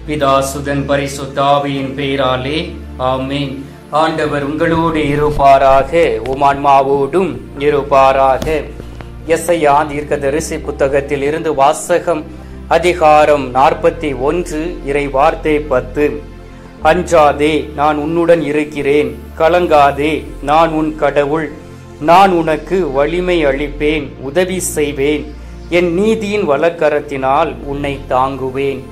பிதாசுதன் பரிசுத்தாவியின் பெயராலே ஆமென் ஆண்டவர் உங்களோடு இருப்பாராக உமான்மாவோடும் இருப்பாராக எஸ்ஐயா தீர்க்கதரிசி புத்தகத்தில் இருந்து வாசகம் அதிகாரம் நாற்பத்தி ஒன்று இறை வார்த்தை பத்து அஞ்சாதே நான் உன்னுடன் இருக்கிறேன் கலங்காதே நான் உன் கடவுள் நான் உனக்கு வலிமை அளிப்பேன் உதவி செய்வேன் என் நீதியின் வலக்கரத்தினால் உன்னை தாங்குவேன்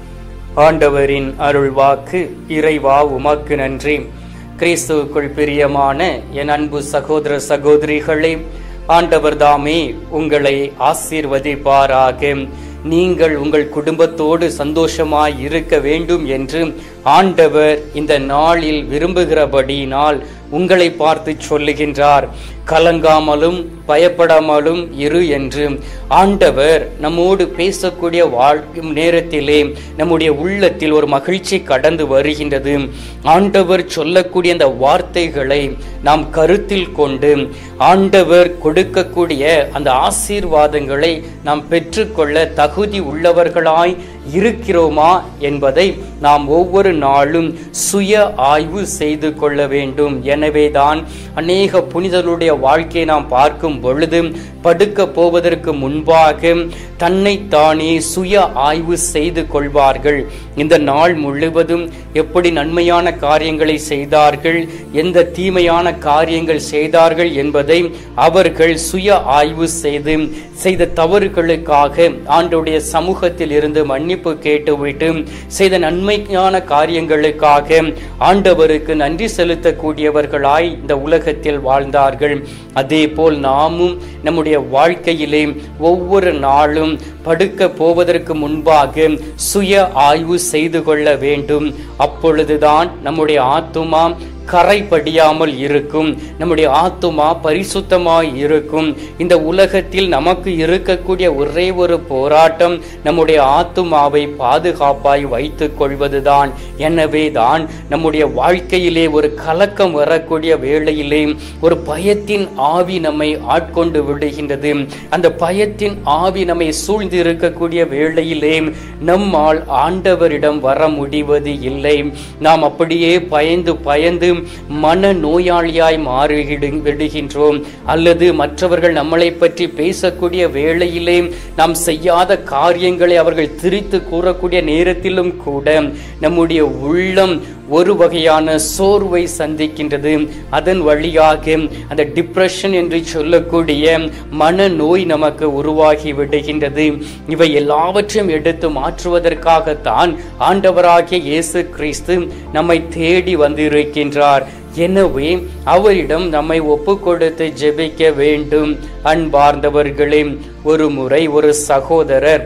ஆண்டவரின் அருள்வாக்கு இறைவா உமக்கு நன்றி கிறிஸ்துவுக்குள் பிரியமான என் அன்பு சகோதர சகோதரிகளே ஆண்டவர் தாமே உங்களை ஆசீர்வதிப்பாராக நீங்கள் உங்கள் குடும்பத்தோடு சந்தோஷமாய் இருக்க வேண்டும் என்று ஆண்டவர் இந்த நாளில் விரும்புகிறபடியினால் உங்களை பார்த்து சொல்லுகின்றார் கலங்காமலும் பயப்படாமலும் இரு என்று ஆண்டவர் நம்மோடு பேசக்கூடிய வாழ்க்கும் நேரத்திலே நம்முடைய உள்ளத்தில் ஒரு மகிழ்ச்சி கடந்து வருகின்றது ஆண்டவர் சொல்லக்கூடிய அந்த வார்த்தைகளை நாம் கருத்தில் கொண்டு ஆண்டவர் கொடுக்கக்கூடிய அந்த ஆசீர்வாதங்களை நாம் பெற்றுக்கொள்ள தகுதி உள்ளவர்களாய் இருக்கிறோமா என்பதை நாம் ஒவ்வொரு நாளும் சுய ஆய்வு செய்து கொள்ள வேண்டும் எனவேதான் அநேக புனிதர்களுடைய வாழ்க்கையை நாம் பார்க்கும் பொழுது படுக்க போவதற்கு முன்பாக தன்னைத்தானே சுய ஆய்வு செய்து கொள்வார்கள் இந்த நாள் முழுவதும் எப்படி நன்மையான காரியங்களை செய்தார்கள் எந்த தீமையான காரியங்கள் செய்தார்கள் என்பதை அவர்கள் சுய ஆய்வு செய்து செய்த தவறுகளுக்காக ஆண்டுடைய சமூகத்தில் இருந்து மன்னிப்பு கேட்டுவிட்டு செய்த நன்மையான காரியங்களுக்காக ஆண்டவருக்கு நன்றி செலுத்தக்கூடியவர்களாய் இந்த உலகத்தில் வாழ்ந்தார்கள் அதே போல் நாமும் நம்முடைய வாழ்க்கையிலே ஒவ்வொரு நாளும் படுக்க போவதற்கு முன்பாக சுய ஆய்வு செய்து கொள்ள வேண்டும் அப்பொழுதுதான் நம்முடைய ஆத்துமா கரைபடியாமல் இருக்கும் நம்முடைய ஆத்துமா பரிசுத்தமாய் இருக்கும் இந்த உலகத்தில் நமக்கு இருக்கக்கூடிய ஒரே ஒரு போராட்டம் நம்முடைய ஆத்துமாவை பாதுகாப்பாய் வைத்துக் கொள்வதுதான் எனவே தான் நம்முடைய வாழ்க்கையிலே ஒரு கலக்கம் வரக்கூடிய வேளையிலே ஒரு பயத்தின் ஆவி நம்மை ஆட்கொண்டு விடுகின்றது அந்த பயத்தின் ஆவி நம்மை சூழ்ந்து இருக்கக்கூடிய வேளையிலே நம்மால் ஆண்டவரிடம் வர முடிவது இல்லை நாம் அப்படியே பயந்து பயந்து மன நோயாளியாய் மாறி விடுகின்றோம் அல்லது மற்றவர்கள் நம்மளை பற்றி பேசக்கூடிய வேளையிலே நாம் செய்யாத காரியங்களை அவர்கள் திரித்து கூறக்கூடிய நேரத்திலும் கூட நம்முடைய உள்ளம் ஒரு வகையான சோர்வை சந்திக்கின்றது அதன் வழியாக அந்த டிப்ரெஷன் என்று சொல்லக்கூடிய மன நோய் நமக்கு உருவாகி விடுகின்றது இவை எல்லாவற்றையும் எடுத்து மாற்றுவதற்காகத்தான் ஆண்டவராகிய இயேசு கிறிஸ்து நம்மை தேடி வந்திருக்கின்றார் எனவே அவரிடம் நம்மை ஒப்பு கொடுத்து ஜெபிக்க வேண்டும் அன்பார்ந்தவர்களே ஒரு முறை ஒரு சகோதரர்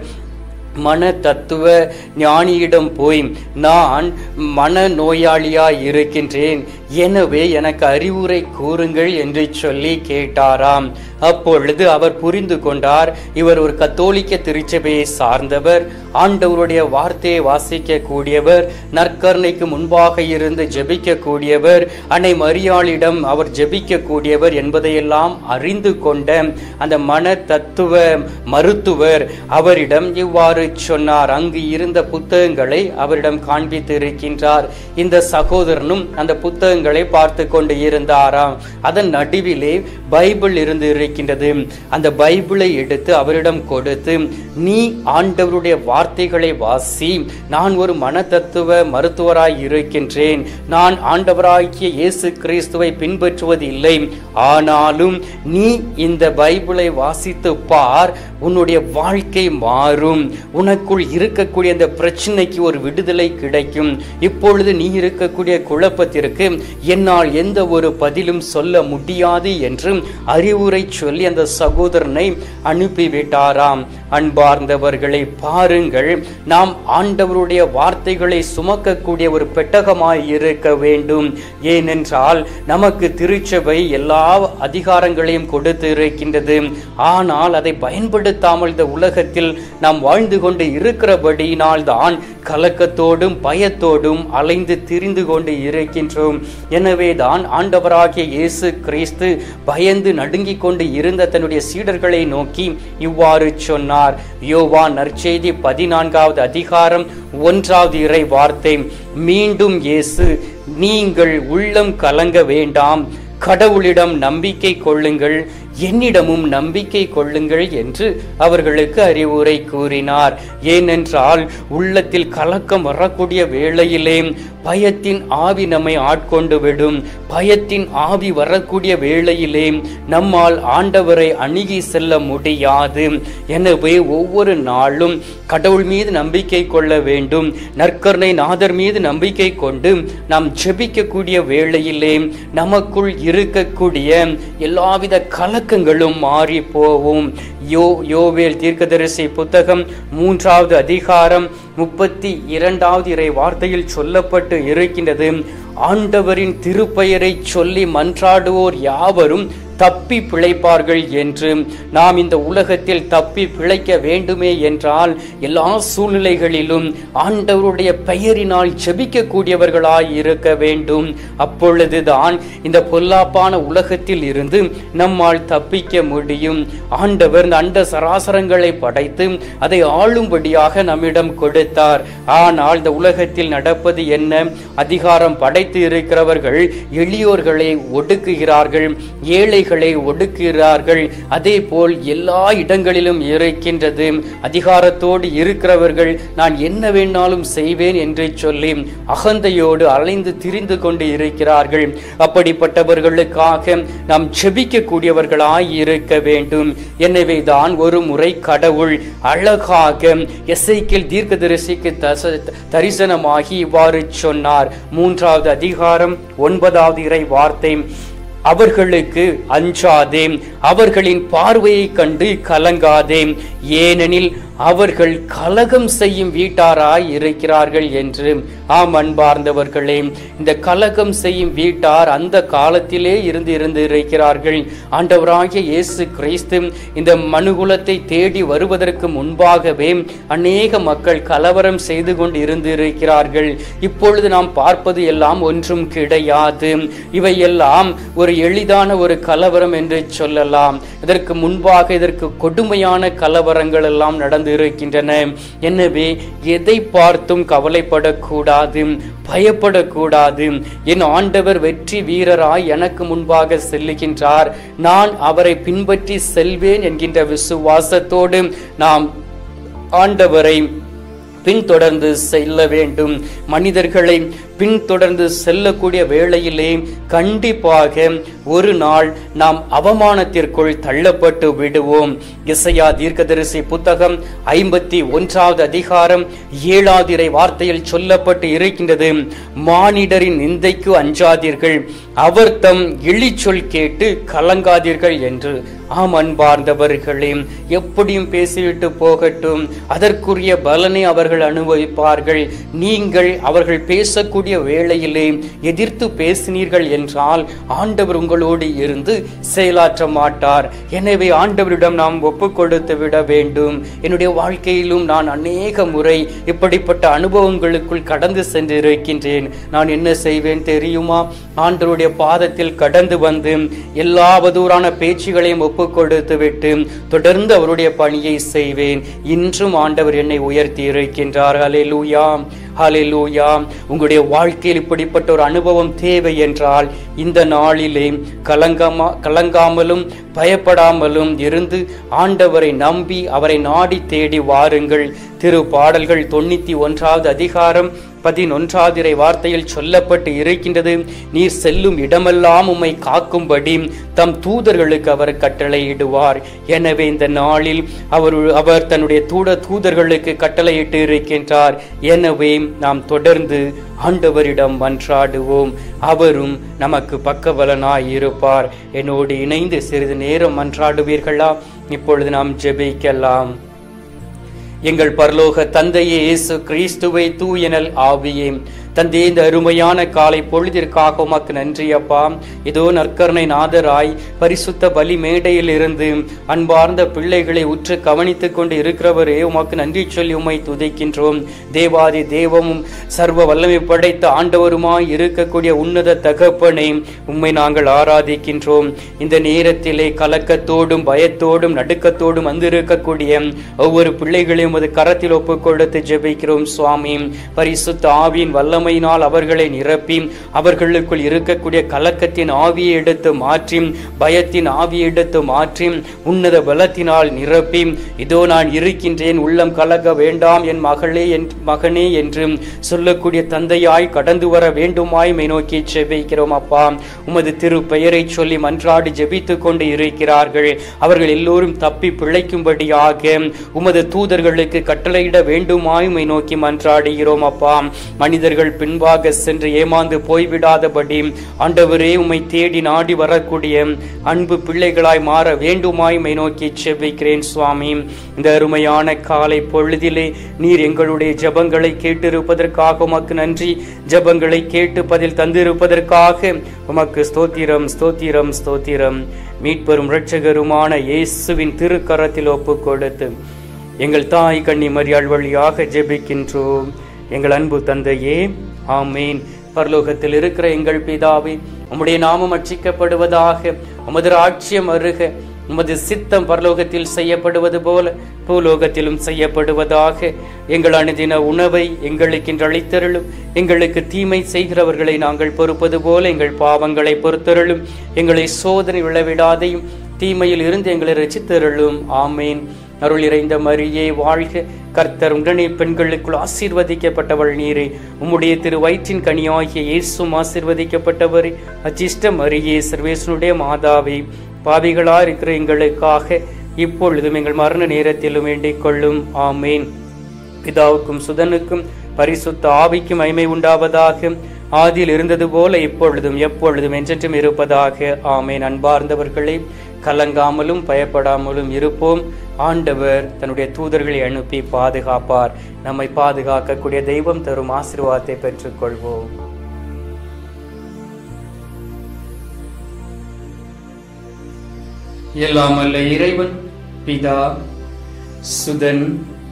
மன தத்துவ ஞானியிடம் போய் நான் மன நோயாளியாய் இருக்கின்றேன் எனவே எனக்கு அறிவுரை கூறுங்கள் என்று சொல்லி கேட்டாராம் அப்பொழுது அவர் புரிந்து கொண்டார் இவர் ஒரு கத்தோலிக்க திருச்சபையை சார்ந்தவர் ஆண்டவருடைய வார்த்தையை வாசிக்க கூடியவர் நற்கருணைக்கு முன்பாக இருந்து ஜெபிக்க கூடியவர் அன்னை மரியாளிடம் அவர் ஜெபிக்க கூடியவர் என்பதையெல்லாம் அறிந்து கொண்ட அந்த மன தத்துவ மருத்துவர் அவரிடம் இவ்வாறு சொன்னார் அங்கு இருந்த புத்தகங்களை அவரிடம் காண்பித்து இருக்கின்றார் இந்த சகோதரனும் அந்த புத்தகங்களை பார்த்து கொண்டு இருந்தாராம் அதன் நடுவிலே பைபிள் இருந்து இருக்கின்றது அந்த பைபிளை எடுத்து அவரிடம் கொடுத்து நீ ஆண்டவருடைய வார்த்தைகளை வாசி நான் ஒரு மன தத்துவ மருத்துவராய் இருக்கின்றேன் நான் ஆண்டவராகிய இயேசு கிறிஸ்துவை பின்பற்றுவது இல்லை ஆனாலும் நீ இந்த பைபிளை வாசித்து பார் உன்னுடைய வாழ்க்கை மாறும் உனக்குள் இருக்கக்கூடிய அந்த பிரச்சனைக்கு ஒரு விடுதலை கிடைக்கும் இப்பொழுது நீ இருக்கக்கூடிய குழப்பத்திற்கு என்னால் எந்த ஒரு பதிலும் சொல்ல முடியாது என்று அறிவுரை சொல்லி அந்த சகோதரனை அனுப்பிவிட்டாராம் அன்பார்ந்தவர்களை பாருங்கள் நாம் ஆண்டவருடைய வார்த்தைகளை சுமக்கக்கூடிய ஒரு பெட்டகமாய் இருக்க வேண்டும் ஏனென்றால் நமக்கு திருச்சபை எல்லா அதிகாரங்களையும் கொடுத்து இருக்கின்றது ஆனால் அதை பயன்படுத்தாமல் இந்த உலகத்தில் நாம் வாழ்ந்து கொண்டு இருக்கிறபடியினால் தான் கலக்கத்தோடும் பயத்தோடும் அலைந்து திரிந்து கொண்டு இருக்கின்றோம் எனவே தான் ஆண்டவராகிய இயேசு கிறிஸ்து பயந்து நடுங்கிக் கொண்டு இருந்த தன்னுடைய சீடர்களை நோக்கி இவ்வாறு சொன்னார் கூறினார் யோவான் நற்செய்தி பதினான்காவது அதிகாரம் ஒன்றாவது இறை வார்த்தை மீண்டும் இயேசு நீங்கள் உள்ளம் கலங்க வேண்டாம் கடவுளிடம் நம்பிக்கை கொள்ளுங்கள் என்னிடமும் நம்பிக்கை கொள்ளுங்கள் என்று அவர்களுக்கு அறிவுரை கூறினார் ஏனென்றால் உள்ளத்தில் கலக்கம் வரக்கூடிய வேளையிலே பயத்தின் ஆவி நம்மை ஆட்கொண்டு விடும் பயத்தின் ஆவி வரக்கூடிய வேளையிலே நம்மால் ஆண்டவரை அணுகி செல்ல முடியாது எனவே ஒவ்வொரு நாளும் கடவுள் மீது நம்பிக்கை கொள்ள வேண்டும் நற்கருணை நாதர் மீது நம்பிக்கை கொண்டு நாம் ஜெபிக்கக்கூடிய வேளையிலே நமக்குள் இருக்கக்கூடிய எல்லாவித கலக்கங்களும் மாறி போகும் யோ யோவேல் தீர்க்கதரிசி புத்தகம் மூன்றாவது அதிகாரம் முப்பத்தி இரண்டாவது இறை வார்த்தையில் சொல்லப்பட்டு இருக்கின்றது ஆண்டவரின் திருப்பெயரை சொல்லி மன்றாடுவோர் யாவரும் தப்பி பிழைப்பார்கள் என்று நாம் இந்த உலகத்தில் தப்பி பிழைக்க வேண்டுமே என்றால் எல்லா சூழ்நிலைகளிலும் ஆண்டவருடைய பெயரினால் ஜெபிக்கக்கூடியவர்களாய் இருக்க வேண்டும் அப்பொழுதுதான் இந்த பொல்லாப்பான உலகத்தில் இருந்து நம்மால் தப்பிக்க முடியும் ஆண்டவர் இந்த அண்ட சராசரங்களை படைத்து அதை ஆளும்படியாக நம்மிடம் கொடுத்தார் ஆனால் இந்த உலகத்தில் நடப்பது என்ன அதிகாரம் படைத்து இருக்கிறவர்கள் எளியோர்களை ஒடுக்குகிறார்கள் ஏழைகளை ஒடுக்குகிறார்கள் அதே போல் எல்லா இடங்களிலும் இருக்கின்றது அதிகாரத்தோடு இருக்கிறவர்கள் நான் என்ன வேணாலும் செய்வேன் என்று சொல்லி அகந்தையோடு அலைந்து திரிந்து கொண்டு இருக்கிறார்கள் அப்படிப்பட்டவர்களுக்காக நாம் ஜெபிக்க கூடியவர்களாய் இருக்க வேண்டும் எனவே தான் ஒரு முறை கடவுள் அழகாக எசைக்கில் தீர்க்கதரிசிக்கு தச தரிசனமாகி இவ்வாறு சொன்னார் மூன்றாவது அதிகாரம் ஒன்பதாவது இறை வார்த்தை அவர்களுக்கு அஞ்சாதே அவர்களின் பார்வையை கண்டு கலங்காதே ஏனெனில் அவர்கள் கலகம் செய்யும் வீட்டாராய் இருக்கிறார்கள் என்று ஆம் அன்பார்ந்தவர்களே இந்த கலகம் செய்யும் வீட்டார் அந்த காலத்திலே இருந்து இருந்து இருக்கிறார்கள் ஆண்டவராகிய இயேசு கிறிஸ்து இந்த மனுகுலத்தை தேடி வருவதற்கு முன்பாகவே அநேக மக்கள் கலவரம் செய்து கொண்டு இருந்து இருக்கிறார்கள் இப்பொழுது நாம் பார்ப்பது எல்லாம் ஒன்றும் கிடையாது இவையெல்லாம் ஒரு எளிதான ஒரு கலவரம் என்று சொல்லலாம் இதற்கு முன்பாக இதற்கு கொடுமையான கலவரங்கள் எல்லாம் நடந்து இருக்கின்றன எனவே எதை பார்த்தும் கவலைப்படக்கூடாது பயப்படக்கூடாது என் ஆண்டவர் வெற்றி வீரராய் எனக்கு முன்பாக செல்லுகின்றார் நான் அவரை பின்பற்றி செல்வேன் என்கின்ற விசுவாசத்தோடு நாம் ஆண்டவரை பின்தொடர்ந்து செல்ல வேண்டும் மனிதர்களை பின்தொடர்ந்து செல்லக்கூடிய வேளையிலே கண்டிப்பாக ஒரு நாள் நாம் அவமானத்திற்குள் தள்ளப்பட்டு விடுவோம் இசையா தீர்க்கதரிசி புத்தகம் ஐம்பத்தி ஒன்றாவது அதிகாரம் ஏழாவது இறை வார்த்தையில் சொல்லப்பட்டு இருக்கின்றது மானிடரின் நிந்தைக்கு அஞ்சாதீர்கள் அவர் தம் இழிச்சொல் கேட்டு கலங்காதீர்கள் என்று ஆம் அன்பார்ந்தவர்களே எப்படியும் பேசிவிட்டு போகட்டும் அதற்குரிய பலனை அவர்கள் அனுபவிப்பார்கள் நீங்கள் அவர்கள் பேசக்கூடிய வேளையிலே எதிர்த்து பேசினீர்கள் என்றால் ஆண்டவர் உங்களோடு இருந்து செயலாற்ற மாட்டார் எனவே ஆண்டவரிடம் நாம் ஒப்பு கொடுத்து விட வேண்டும் என்னுடைய வாழ்க்கையிலும் நான் அநேக முறை இப்படிப்பட்ட அனுபவங்களுக்குள் கடந்து சென்று இருக்கின்றேன் நான் என்ன செய்வேன் தெரியுமா ஆண்டவருடைய பாதத்தில் கடந்து வந்து எல்லாவதூரான பேச்சுகளையும் ஒப்பு கொடுத்து விட்டு தொடர்ந்து அவருடைய பணியை செய்வேன் இன்றும் ஆண்டவர் என்னை உயர்த்தி இருக்கின்றார் ஹalleluya ஹalleluya உங்களுடைய வாழ்க்கையில் இப்படிப்பட்ட ஒரு அனுபவம் தேவை என்றால் இந்த நாளிலே கலங்காமா கலங்காமலும் பயப்படாமலும் இருந்து ஆண்டவரை நம்பி அவரை நாடி தேடி வாருங்கள் திரு பாடல்கள் தொண்ணூத்தி ஒன்றாவது அதிகாரம் பதினொன்றாவது இறை வார்த்தையில் சொல்லப்பட்டு இருக்கின்றது நீர் செல்லும் இடமெல்லாம் உம்மை காக்கும்படி தம் தூதர்களுக்கு அவர் கட்டளையிடுவார் எனவே இந்த நாளில் அவர் அவர் தன்னுடைய தூட தூதர்களுக்கு கட்டளையிட்டு இருக்கின்றார் எனவே நாம் தொடர்ந்து ஆண்டவரிடம் மன்றாடுவோம் அவரும் நமக்கு பக்கபலனாய் இருப்பார் என்னோடு இணைந்து சிறிது நேரம் மன்றாடுவீர்களா இப்பொழுது நாம் ஜெபிக்கலாம் எங்கள் பரலோக தந்தையே இயேசு கிறிஸ்துவை தூயனல் ஆவியே தந்தே இந்த அருமையான காலை பொழுதிற்காக உமக்கு நன்றி அப்பா இதோ நற்கருணை நாதராய் பரிசுத்த பலி மேடையில் இருந்து அன்பார்ந்த பிள்ளைகளை உற்று கவனித்துக் கொண்டு இருக்கிறவரே உமக்கு நன்றி சொல்லி உம்மை துதைக்கின்றோம் தேவாதி தேவமும் சர்வ வல்லமை படைத்த ஆண்டவருமாய் இருக்கக்கூடிய உன்னத தகப்பனை உம்மை நாங்கள் ஆராதிக்கின்றோம் இந்த நேரத்திலே கலக்கத்தோடும் பயத்தோடும் நடுக்கத்தோடும் வந்திருக்கக்கூடிய ஒவ்வொரு பிள்ளைகளையும் அது கரத்தில் ஒப்புக் கொடுத்து ஜெபிக்கிறோம் சுவாமி பரிசுத்த ஆவியின் வல்லமையினால் அவர்களை நிரப்பி அவர்களுக்குள் இருக்கக்கூடிய கலக்கத்தின் ஆவியை எடுத்து மாற்றி பயத்தின் ஆவியை எடுத்து மாற்றி உன்னத பலத்தினால் நிரப்பி இதோ நான் இருக்கின்றேன் உள்ளம் கலக்க வேண்டாம் என் மகளே என் மகனே என்று சொல்லக்கூடிய தந்தையாய் கடந்து வர வேண்டுமாய் மை நோக்கி ஜெபிக்கிறோம் அப்பா உமது திரு பெயரை சொல்லி மன்றாடி ஜெபித்துக் கொண்டு இருக்கிறார்கள் அவர்கள் எல்லோரும் தப்பி பிழைக்கும்படியாக உமது தூதர்களுக்கு கட்டளையிட வேண்டுமாய் மை நோக்கி மன்றாடுகிறோம் அப்பா மனிதர்கள் பின்பாக சென்று ஏமாந்து போய்விடாதபடி ஆண்டவரே உம்மை தேடி நாடி வரக்கூடிய அன்பு பிள்ளைகளாய் மாற வேண்டுமாய் மை நோக்கி செபிக்கிறேன் சுவாமி இந்த அருமையான காலை பொழுதிலே நீர் எங்களுடைய ஜெபங்களை கேட்டிருப்பதற்காக உமக்கு நன்றி ஜெபங்களை கேட்டு பதில் தந்திருப்பதற்காக உமக்கு ஸ்தோத்திரம் ஸ்தோத்திரம் ஸ்தோத்திரம் மீட்பெரும் இரட்சகருமான இயேசுவின் திருக்கரத்தில் ஒப்புக் கொடுத்து எங்கள் தாய் கன்னி மரியாள் வழியாக ஜெபிக்கின்றோம் எங்கள் அன்பு தந்தையே ஆமீன் பரலோகத்தில் இருக்கிற எங்கள் பிதாவே உம்முடைய நாமம் அர்ச்சிக்கப்படுவதாக உமது ராட்சியம் அருக உமது சித்தம் பரலோகத்தில் செய்யப்படுவது போல பூலோகத்திலும் செய்யப்படுவதாக எங்கள் அனுதின உணவை எங்களுக்கு இன்று அளித்தருளும் எங்களுக்கு தீமை செய்கிறவர்களை நாங்கள் பொறுப்பது போல எங்கள் பாவங்களை பொறுத்தருளும் எங்களை சோதனை விழவிடாதையும் தீமையில் இருந்து எங்களை ரசித்தருளும் ஆமேன் அருள் இறைந்த மரியே வாழ்க கர்த்தர் உடனே பெண்களுக்குள் ஆசீர்வதிக்கப்பட்டவள் நீரே உம்முடைய திரு வயிற்றின் கனியாகிய இயேசும் ஆசீர்வதிக்கப்பட்டவரே அச்சிஷ்ட மரியே சர்வேசனுடைய மாதாவே பாவிகளா இருக்கிற எங்களுக்காக இப்பொழுதும் எங்கள் மரண நேரத்திலும் வேண்டிக் கொள்ளும் ஆமேன் பிதாவுக்கும் சுதனுக்கும் பரிசுத்த ஆவிக்கும் மகிமை உண்டாவதாக ஆதியில் இருந்தது போல இப்பொழுதும் எப்பொழுதும் என்றென்றும் இருப்பதாக ஆமேன் அன்பார்ந்தவர்களே கலங்காமலும் பயப்படாமலும் இருப்போம் ஆண்டவர் தன்னுடைய தூதர்களை அனுப்பி பாதுகாப்பார் நம்மை பாதுகாக்கக்கூடிய தெய்வம் தரும் ஆசீர்வாதத்தை பெற்றுக்கொள்வோம் எல்லாம் அல்ல இறைவன் பிதா சுதன்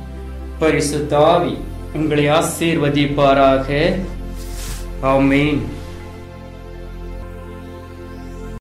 பரிசுத்தாவி உங்களை ஆசீர்வதிப்பாராக ஆமீன்